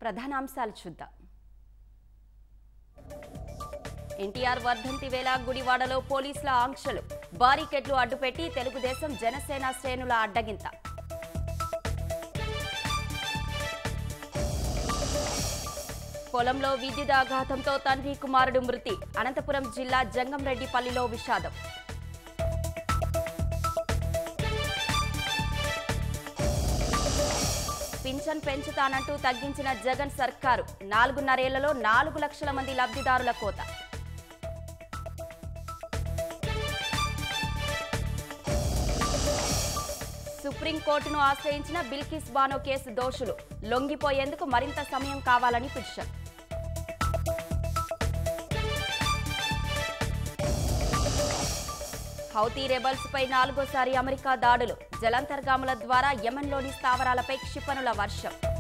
ప్రధానాంశాలు చూద్దాం ఎన్టీఆర్ వర్ధంతి వేళ గుడివాడలో పోలీసుల ఆంక్షలు బారికెట్లు అడ్డుపెట్టి తెలుగుదేశం జనసేన శ్రేణుల అడ్డగింత పొలంలో విద్యుదాఘాతంతో తండ్రి కుమారుడు మృతి అనంతపురం జిల్లా జంగంరెడ్డిపల్లిలో విషాదం పింఛన్ పెంచుతానంటూ తగ్గించిన జగన్ సర్కారు నాలుగున్నరేళ్లలో నాలుగు లక్షల మంది లబ్ధిదారుల కోత సుప్రీంకోర్టును ఆశ్రయించిన బిల్కిస్ బానో కేసు దోషులు లొంగిపోయేందుకు మరింత సమయం కావాలని పిటిషన్ హౌతీ రెబల్స్ పై నాలుగోసారి అమెరికా దాడులు జలాంతర్గాముల ద్వారా యెమెన్లోని స్థావరాలపై క్షిపణుల వర్షం